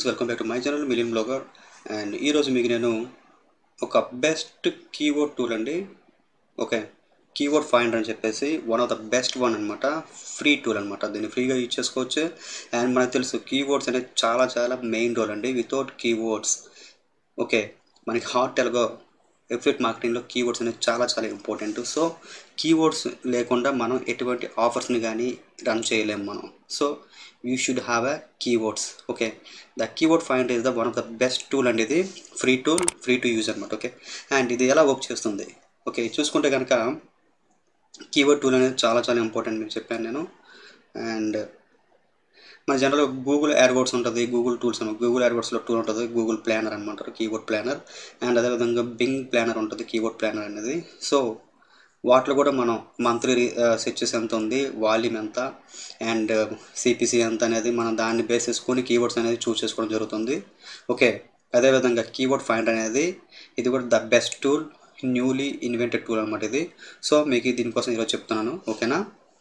welcome back to my channel million blogger and ఈరోజు మీకు నేను ఒక బెస్ట్ కీబోర్డ్ టూల్ అండి ఓకే కీబోర్డ్ ఫైండర్ అని చెప్పేసి one of the best one అనమాట ఫ్రీ టూల్ అనమాట దీన్ని ఫ్రీగా యూజ్ చేసుకోవచ్చు అండ్ మనకు తెలుసు కీబోర్డ్స్ అనేది చాలా చాలా మెయిన్ రోల్ అండి వితౌట్ కీబోర్డ్స్ ఓకే మనకి హాట్ ఎలాగో ఎఫెక్ట్ మార్కెటింగ్లో కీవర్డ్స్ అనేది చాలా చాలా ఇంపార్టెంట్ సో కీవర్డ్స్ లేకుండా మనం ఎటువంటి ఆఫర్స్ని కానీ రన్ చేయలేము మనం so you should have a keywords okay the keyword find is the one of the best tool అండి ఇది free tool free to use అనమాట ఓకే అండ్ ఇది ఎలా వర్క్ చేస్తుంది ఓకే చూసుకుంటే కనుక కీవర్డ్ టూల్ అనేది చాలా చాలా ఇంపార్టెంట్ మీకు చెప్పాను నేను అండ్ మన జనరల్ గూగుల్ యాడ్వర్డ్స్ ఉంటుంది గూగుల్ టూల్స్ అని గూగుల్ యాడ్వర్డ్స్లో టూల్ ఉంటుంది గూగుల్ ప్లానర్ అనమాట కీబోర్డ్ ప్లానర్ అండ్ అదేవిధంగా బింగ్ ప్లానర్ ఉంటుంది కీబోర్డ్ ప్లానర్ అనేది సో వాటిలో కూడా మనం మంత్లీ సెర్చెస్ ఎంత ఉంది వాల్యూమ్ ఎంత అండ్ సిపిసి ఎంత అనేది మనం దాన్ని బేస్ చేసుకొని కీబోర్డ్స్ అనేది చూస్ చేసుకోవడం జరుగుతుంది ఓకే అదేవిధంగా కీబోర్డ్ ఫైండర్ అనేది ఇది కూడా the best tool newly invented tool అనమాట ఇది సో మీకు దీనికోసం ఈరోజు చెప్తున్నాను ఓకేనా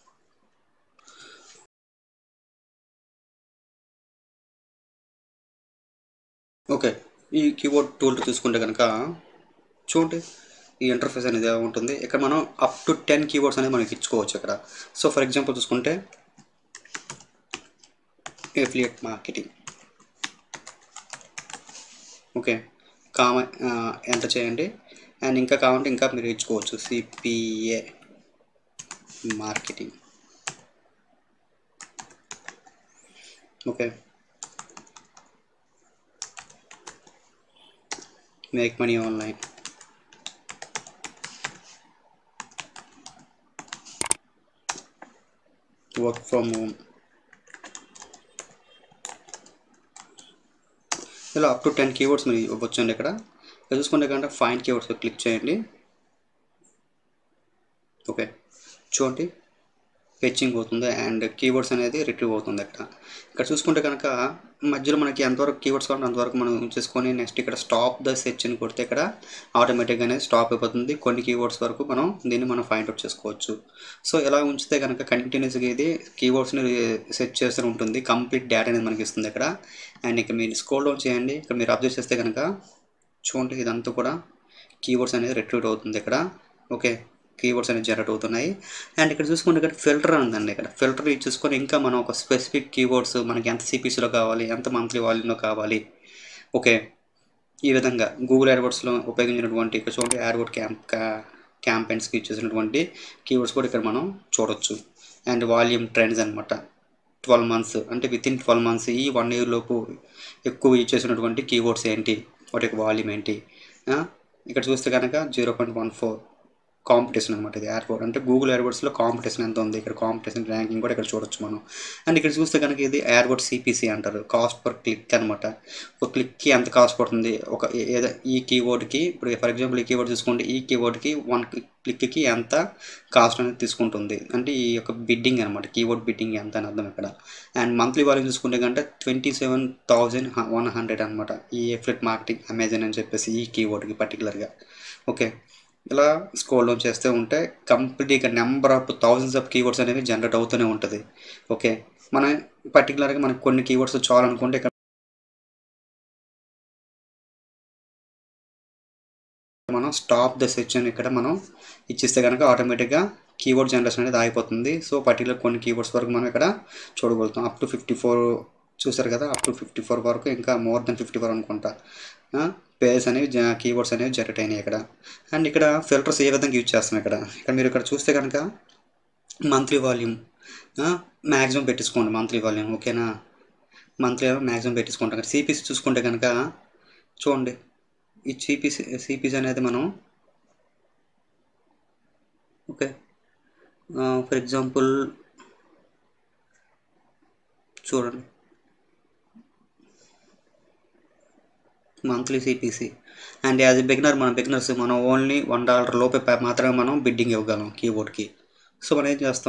ఓకే ఈ కీబోర్డ్ టూల్ చూసుకుంటే కనుక చూడండి ఈ ఇంటర్ఫేస్ అనేది ఎలా ఉంటుంది ఇక్కడ మనం అప్ టు టెన్ కీబోర్డ్స్ అనేది మనకి ఇచ్చుకోవచ్చు ఇక్కడ సో ఫర్ ఎగ్జాంపుల్ చూసుకుంటే ఎఫిలియట్ మార్కెటింగ్ ఓకే కామ ఎంత చేయండి అండ్ ఇంకా కావాలంటే ఇంకా మీరు ఇచ్చుకోవచ్చు CPA marketing okay make money online work from home ఇలా అప్ టు టెన్ కీవర్డ్స్ మీరు ఇవ్వచ్చండి ఇక్కడ ఇక్కడ చూసుకుంటే కనుక ఫైన్ కీవర్డ్స్ క్లిక్ చేయండి ఓకే చూడండి ఫెచ్చింగ్ అవుతుంది అండ్ కీవర్డ్స్ అనేది రిట్రీవ్ అవుతుంది ఇక్కడ ఇక్కడ చూసుకుంటే కనుక మధ్యలో మనకి ఎంతవరకు కీవర్డ్స్ కావాలంటే అంతవరకు మనం ఉంచేసుకొని నెక్స్ట్ ఇక్కడ స్టాప్ ద సెర్చ్ అని కొడితే ఇక్కడ ఆటోమేటిక్గా అనేది స్టాప్ అయిపోతుంది కొన్ని కీవర్డ్స్ వరకు మనం దీన్ని మనం ఫైండ్ అవుట్ చేసుకోవచ్చు సో ఇలా ఉంచితే కనుక కంటిన్యూస్గా ఇది కీవర్డ్స్ని సెర్చ్ చేస్తూ ఉంటుంది కంప్లీట్ డేటా అనేది మనకి ఇస్తుంది ఇక్కడ అండ్ ఇక్కడ మీరు స్క్రోల్ డౌన్ చేయండి ఇక్కడ మీరు అబ్జర్వ్ చేస్తే కనుక చూడండి ఇదంతా కూడా కీవర్డ్స్ అనేది రిట్రీవ్ అవుతుంది ఇక్కడ ఓకే కీవర్డ్స్ అనేవి జనరేట్ అవుతున్నాయి అండ్ ఇక్కడ చూసుకుంటే ఇక్కడ ఫిల్టర్ ఉందండి ఇక్కడ ఫిల్టర్ యూజ్ చేసుకొని ఇంకా మనం ఒక స్పెసిఫిక్ కీవర్డ్స్ మనకి ఎంత సిపిసిలో కావాలి ఎంత మంత్లీ వాల్యూమ్లో కావాలి ఓకే ఈ విధంగా గూగుల్ యాడ్వర్డ్స్లో ఉపయోగించినటువంటి ఇక్కడ చూడండి యాడ్వర్డ్ క్యాంప్ క్యాంపెయిన్స్కి యూజ్ చేసినటువంటి కీవర్డ్స్ కూడా ఇక్కడ మనం చూడొచ్చు అండ్ వాల్యూమ్ ట్రెండ్స్ అనమాట ట్వెల్వ్ మంత్స్ అంటే విత్ ఇన్ ట్వెల్వ్ మంత్స్ ఈ వన్ ఇయర్ లోపు ఎక్కువ యూజ్ చేసినటువంటి కీవర్డ్స్ ఏంటి వాటి యొక్క వాల్యూమ్ ఏంటి ఇక్కడ చూస్తే కనుక zero point one four competition అనమాట ఇది ఎయిర్పోర్ట్ అంటే గూగుల్ ఎయిర్పోర్ట్స్లో కాంపిటీషన్ ఎంత ఉంది ఇక్కడ కాంపిటీషన్ ర్యాంకింగ్ కూడా ఇక్కడ చూడొచ్చు మనం అండ్ ఇక్కడ చూస్తే కనుక ఇది ఎయిర్పోర్ట్ సిపిసి అంటారు కాస్ట్ పర్ క్లిక్ అనమాట ఒక క్లిక్కి ఎంత కాస్ట్ పడుతుంది ఒక ఏదో ఈ కీవర్డ్కి ఇప్పుడు ఫర్ ఎగ్జాంపుల్ ఈ కీవర్డ్ చూసుకుంటే ఈ కీవర్డ్కి వన్ క్లిక్కి ఎంత కాస్ట్ అనేది తీసుకుంటుంది అంటే ఈ యొక్క బిడ్డింగ్ అనమాట కీవర్డ్ బిడ్డింగ్ ఎంత అని అర్థం ఇక్కడ అండ్ మంత్లీ వాల్యూమ్ చూసుకుంటే కంటే twenty seven thousand one hundred అనమాట ఈ ఎఫ్లెట్ మార్కెటింగ్ అమెజాన్ అని చెప్పేసి ఈ కీవర్డ్కి పర్టికులర్గా ఓకే ఇలా స్క్రోల్ డౌన్ చేస్తూ ఉంటే కంప్లీట్గా number of thousands of keywords అనేవి జనరేట్ అవుతూనే ఉంటుంది ఓకే మనం పర్టికులర్గా మనకి కొన్ని కీవర్డ్స్ చాలనుకుంటే ఇక్కడ మనం స్టాప్ ద సెర్చ్ అని ఇక్కడ మనం ఇచ్చిస్తే కనుక ఆటోమేటిక్గా కీవర్డ్ జనరేషన్ అనేది ఆగిపోతుంది సో పర్టికులర్ కొన్ని కీవర్డ్స్ వరకు మనం ఇక్కడ చూడగలుగుతాం అప్ టు ఫిఫ్టీ ఫోర్ చూసారు కదా అప్ టు ఫిఫ్టీ ఫోర్ వరకు ఇంకా మోర్ దెన్ ఫిఫ్టీ ఫోర్ అనుకుంటా పేర్స్ అనేవి కీవర్డ్స్ అనేవి జనరేట్ అయినాయి ఇక్కడ అండ్ ఇక్కడ ఫిల్టర్స్ ఏ విధంగా యూజ్ చేస్తాం ఇక్కడ ఇక్కడ మీరు ఇక్కడ చూస్తే కనుక మంత్లీ వాల్యూమ్ మ్యాక్సిమం పెట్టించుకోండి మంత్లీ వాల్యూమ్ ఓకేనా మంత్లీ మ్యాక్సిమం పెట్టించుకుంటాం సిపిసి చూసుకుంటే కనుక చూడండి ఈ సిపిసి సిపిసి అనేది మనం ఓకే ఫర్ ఎగ్జాంపుల్ చూడండి monthly CPC and as a beginner మన బిగినర్స్ మనం ఓన్లీ వన్ డాలర్ లోపే మాత్రమే మనం బిడ్డింగ్ ఇవ్వగలం కీబోర్డ్కి సో మనం ఏం చేస్తాం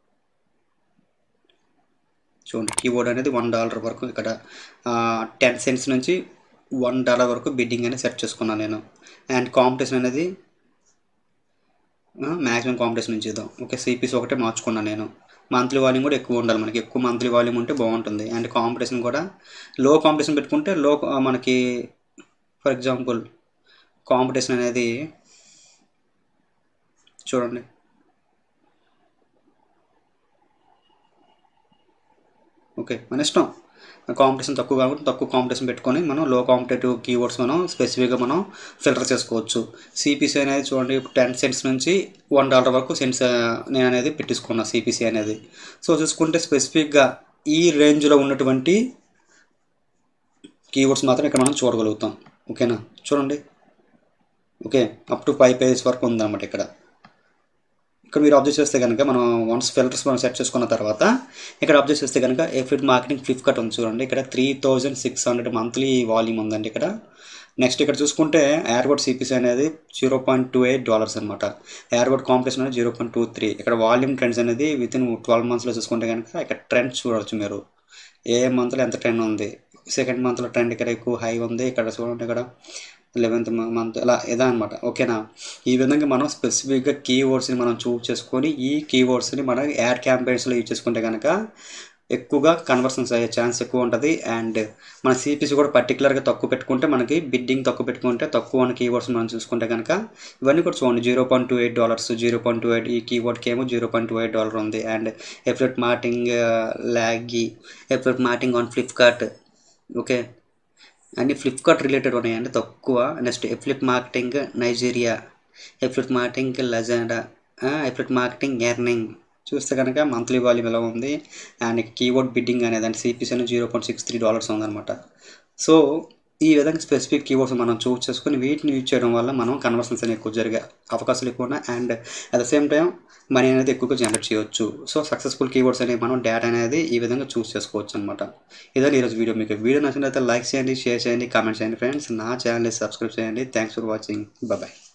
చూడండి కీబోర్డ్ అనేది వన్ డాలర్ వరకు ఇక్కడ టెన్ సెంట్స్ నుంచి వన్ డాలర్ వరకు బిడ్డింగ్ అనేది సెట్ చేసుకున్నాను నేను అండ్ కాంపిటీషన్ అనేది మ్యాక్సిమం కాంపిటీషన్ నుంచి ఇద్దాం ఓకే సిపిసి ఒకటే మార్చుకున్నాను నేను మంత్లీ వాల్యూమ్ కూడా ఎక్కువ ఉండాలి మనకి ఎక్కువ మంత్లీ వాల్యూమ్ ఉంటే బాగుంటుంది అండ్ కాంపిటీషన్ కూడా లో కాంపిటీషన్ పెట్టుకుంటే లో మనకి ఫర్ ఎగ్జాంపుల్ కాంపిటీషన్ అనేది చూడండి ఓకే మన ఇష్టం కాంపిటీషన్ తక్కువ కాబట్టి తక్కువ కాంపిటీషన్ పెట్టుకొని మనం లో కాంపిటేటివ్ కీవర్డ్స్ మనం స్పెసిఫిక్గా మనం ఫిల్టర్ చేసుకోవచ్చు సిపిసి అనేది చూడండి టెన్ సెంట్స్ నుంచి వన్ డాలర్ వరకు సెంట్స్ నేను అనేది పెట్టించుకున్నా సిపిసి అనేది సో చూసుకుంటే స్పెసిఫిక్గా ఈ రేంజ్లో ఉన్నటువంటి కీవర్డ్స్ మాత్రం ఇక్కడ మనం చూడగలుగుతాం ఓకేనా చూడండి okay up to five pages వరకు ఉందన్నమాట ఇక్కడ ఇక్కడ మీరు అబ్జర్వ్ చేస్తే కనుక మనం వన్స్ ఫిల్టర్స్ మనం సెట్ చేసుకున్న తర్వాత ఇక్కడ అబ్జర్వ్ చేస్తే కనుక ఎఫిడ్ మార్కెటింగ్ ఫ్లిప్కార్ట్ ఉంది చూడండి ఇక్కడ three thousand six hundred monthly volume ఉందండి ఇక్కడ నెక్స్ట్ ఇక్కడ చూసుకుంటే ఎయిర్బోర్డ్ సిపిసి అనేది zero point two eight dollars అనమాట ఎయిర్బోర్డ్ కాంపిటీషన్ అనేది జీరో పాయింట్ టూ త్రీ ఇక్కడ వాల్యూమ్ ట్రెండ్స్ అనేది విత్ ఇన్ ట్వెల్వ్ మంత్స్లో చూసుకుంటే కనుక ఇక్కడ ట్రెండ్ చూడవచ్చు మీరు ఏ మంత్లో ఎంత ట్రెండ్ ఉంది సెకండ్ మంత్లో ట్రెండ్ ఇక్కడ ఎక్కువ హై ఉంది ఇక్కడ చూడండి ఇక్కడ లెవెన్త్ మంత్ ఇలా ఇదా అనమాట ఓకేనా ఈ విధంగా మనం స్పెసిఫిక్గా కీవర్డ్స్ని మనం చూస్ చేసుకొని ఈ కీవర్డ్స్ని మనం యాడ్ క్యాంపెయిన్స్లో యూజ్ చేసుకుంటే కనుక ఎక్కువగా కన్వర్షన్స్ అయ్యే ఛాన్స్ ఎక్కువ ఉంటుంది అండ్ మన సిపిసి కూడా పర్టికులర్గా తక్కువ పెట్టుకుంటే మనకి బిడ్డింగ్ తక్కువ పెట్టుకుంటే తక్కువ ఉన్న కీవర్డ్స్ మనం చూసుకుంటే కనుక ఇవన్నీ కూడా చూడండి zero point two eight dollars zero point two eight ఈ కీవర్డ్కి ఏమో zero point two eight dollar ఉంది అండ్ ఎఫ్లెట్ మార్టింగ్ ల్యాగి affiliate marketing on Flipkart okay అన్ని ఫ్లిప్కార్ట్ రిలేటెడ్ ఉన్నాయండి తక్కువ next affiliate marketing Nigeria affiliate marketing Lazada affiliate marketing earning చూస్తే కనుక మంత్లీ వాల్యూమ్ ఎలా ఉంది అండ్ కీబోర్డ్ బిడ్డింగ్ అనేది అంటే సిపిసి అనేది zero point six three dollars ఉందన్నమాట సో ఈ విధంగా స్పెసిఫిక్ కీవర్డ్స్ మనం చూస్ చేసుకొని వీటిని యూజ్ చేయడం వల్ల మనం కన్వర్షన్స్ అనేవి ఎక్కువ జరిగే అవకాశాలు ఎక్కువ ఉన్నాయి and at the same time money అనేది ఎక్కువగా జనరేట్ చేయొచ్చు సో సక్సెస్ఫుల్ కీవర్డ్స్ అనేవి మనం డేటా అనేది ఈ విధంగా చూస్ చేసుకోవచ్చు అనమాట ఇదే ఈరోజు వీడియో మీకు వీడియో నచ్చినట్లయితే లైక్ చేయండి షేర్ చేయండి కామెంట్ చేయండి ఫ్రెండ్స్ నా ఛానల్ని సబ్స్క్రైబ్ చేయండి థ్యాంక్స్ ఫర్ వాచింగ్ బాయ్